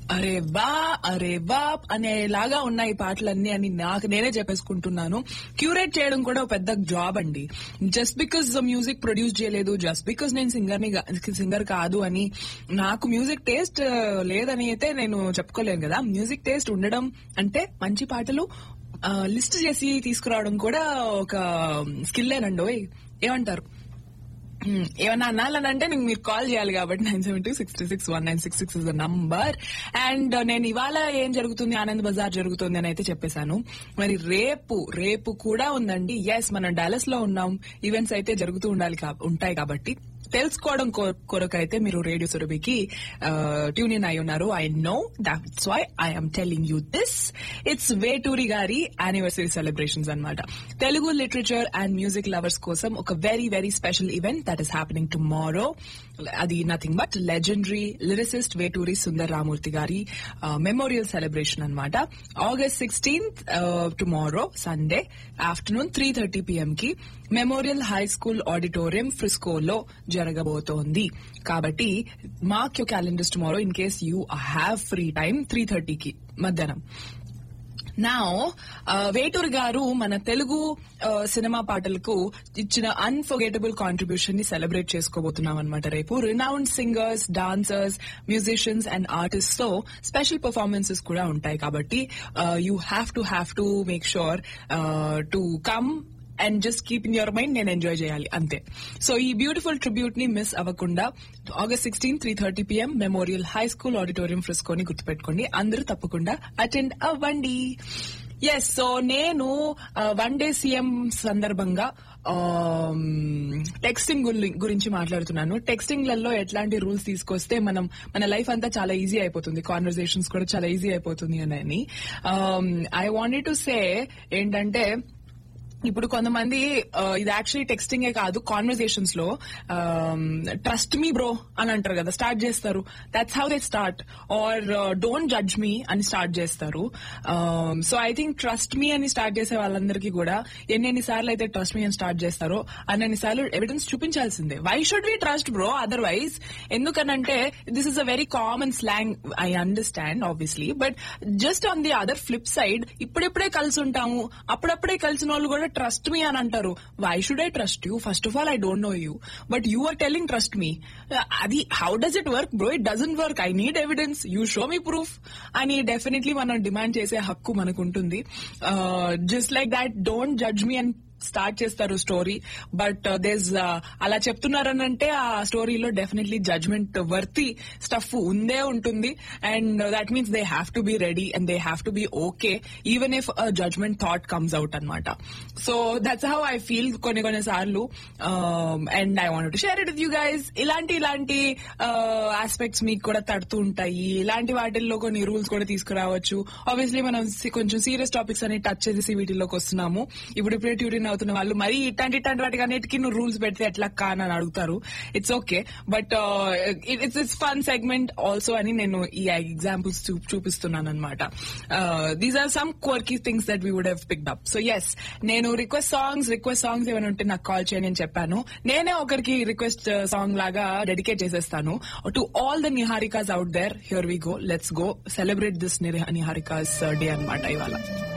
అరే వా అరే వా అనేలాగా ఉన్నాయి ఈ పాటలన్నీ అని నాకు నేనే చెప్పేసుకుంటున్నాను క్యూరేట్ చేయడం కూడా ఒక పెద్ద జాబ్ అండి జస్ట్ బికాస్ మ్యూజిక్ ప్రొడ్యూస్ చేయలేదు జస్ట్ బికాస్ నేను సింగర్ ని సింగర్ కాదు అని నాకు మ్యూజిక్ టేస్ట్ లేదని అయితే నేను చెప్పుకోలేను కదా మ్యూజిక్ టేస్ట్ ఉండడం అంటే మంచి పాటలు లిస్ట్ చేసి తీసుకురావడం కూడా ఒక స్కిల్లేనండి ఓయ్ ఏమంటారు మ్మ్. ఏమన్నా అనాలని అంటే నేను మీరు కాల్ చేయాలి కాబట్టి nine seven two six three six one nine six six is the number and నేను ఇవాళ ఏం జరుగుతుంది ఆనంద్ బజార్ జరుగుతుంది అని అయితే చెప్పేశాను మరి రేపు రేపు కూడా ఉందండి ఎస్ మనం డాలస్ లో ఉన్నాం ఈవెంట్స్ అయితే జరుగుతూ ఉండాలి కా- ఉంటాయి కాబట్టి తెలుసుకోవడం కొ- కొరకైతే మీరు రేడియో సురభికి ట్యూన్ ఇన్ అయి ఉన్నారు I know that's why I'm telling you this it's Veturi గారి యానివర్సరీ సెలబ్రేషన్స్ అన్నమాట Telugu literature and music lovers కోసం ఒక very very special event that is happening tomorrow అది nothing but legendary lyricist Veturi Sundara Ramamurthy గారి మెమోరియల్ సెలబ్రేషన్ అన్నమాట August sixteenth tomorrow Sunday afternoon three thirty PM కి memorial high school auditorium ఫ్రిస్కోలో జరగబోతోంది కాబట్టి mark you calendars tomorrow in case you have free time three థర్టీకి మధ్యాహ్నం నా వేటూరు గారు మన తెలుగు ఆ, సినిమా పాటలకు ఇచ్చిన అన్ఫర్గెటబుల్ కాంట్రిబ్యూషన్ ని సెలబ్రేట్ చేసుకోబోతున్నాం అనమాట రేపు renowned singers dancers musicians and artist తో స్పెషల్ పర్ఫార్మెన్సెస్ కూడా ఉంటాయి కాబట్టి you have to have to make sure to come and just keep in your mind నేను ఎంజాయ్ చేయాలి అంతే సో ఈ బ్యూటిఫుల్ ట్రిబ్యూట్ ని మిస్ అవ్వకుండా August sixteen three thirty PM memorial high school auditorium ఫ్రిస్కోని గుర్తుపెట్టుకోండి అందరూ తప్పకుండా అటెండ్ అవ్వండి ఎస్ సో నేను వన్ డే సీఎం సందర్భంగా టెక్స్టింగ్ గురించి మాట్లాడుతున్నాను టెక్స్టింగ్ లలో ఎట్లాంటి రూల్స్ తీసుకొస్తే మనం మన లైఫ్ అంతా చాలా ఈజీ అయిపోతుంది కాన్వర్సేషన్స్ కూడా చాలా ఈజీ అయిపోతుంది అని ఐ వాంటెడ్ టు సే ఏంటంటే ఇప్పుడు కొంతమంది ఆ, ఇది యాక్చువల్లీ టెక్స్టింగే కాదు కాన్వర్సేషన్స్ లో ట్రస్ట్ మీ బ్రో అని అంటారు కదా స్టార్ట్ చేస్తారు that's how they start or don't judge me అని స్టార్ట్ చేస్తారు so I think trust me అని స్టార్ట్ చేసే వాళ్ళందరికీ కూడా ఎన్నెన్ని సార్లు అయితే ట్రస్ట్ మీ అని స్టార్ట్ చేస్తారో అన్నన్ని సార్లు ఎవిడెన్స్ చూపించాల్సిందే why should we trust bro otherwise ఎందుకనంటే this is a very common slang I understand obviously but just on the other flip side ఇప్పుడెప్పుడే కలిసి ఉంటాము అప్పుడప్పుడే కలిసిన వాళ్ళు కూడా ట్రస్ట్ మీ అని అంటారు why should I trust you first of all I don't know you but you are telling trust me అది how does it work bro it doesn't work I need evidence you show me proof అని definitely మనం demand చేసే హక్కు మనకు ఉంటుంది just like that don't judge me and start చేస్తారు story but these అలా చెప్తున్నారనంటే ఆ స్టోరీలో డెఫినెట్లీ జడ్జ్మెంట్ వర్తి స్టఫ్ ఉందే ఉంటుంది and that means they have to be ready and they have to be okay even if judgement thought comes out అనమాట so that's how I feel కొన్ని కొన్ని సార్లు and I want to share it with you guys ఇలాంటి ఇలాంటి aspects మీకు కూడా తడుతూ ఉంటాయి ఇలాంటి వాటిల్లో కొన్ని రూల్స్ కూడా తీసుకురావచ్చు ఆబ్వియస్లీ మనం సి- కొంచెం సీరియస్ టాపిక్స్ అని టచ్ చేసి వీటిల్లోకి వస్తున్నాము ఇప్పుడు ఇప్పుడే ట్యూరిన్ అవుతున్న వాళ్ళు మరి ఇట్లాంటి ఇట్లాంటి వాటికి అన్నిటికీ నువ్వు రూల్స్ పెడితే ఎట్లా కాని అని అడుగుతారు it's okay but it's it's fun segment also అని నేను ఈ ఎగ్జాంపుల్స్ చూపిస్తున్నాను అనమాట these are some quirky things that we would have picked up so yes నేను రిక్వెస్ట్ సాంగ్స్ రిక్వెస్ట్ సాంగ్స్ ఏమైనా ఉంటే నాకు కాల్ చేయని అని చెప్పాను నేనే ఒకరికి రిక్వెస్ట్ సాంగ్ లాగా డెడికేట్ చేసేస్తాను to all the Niharikas out there here we go let's go celebrate this Niharika's day అన్నమాట ఇవాళ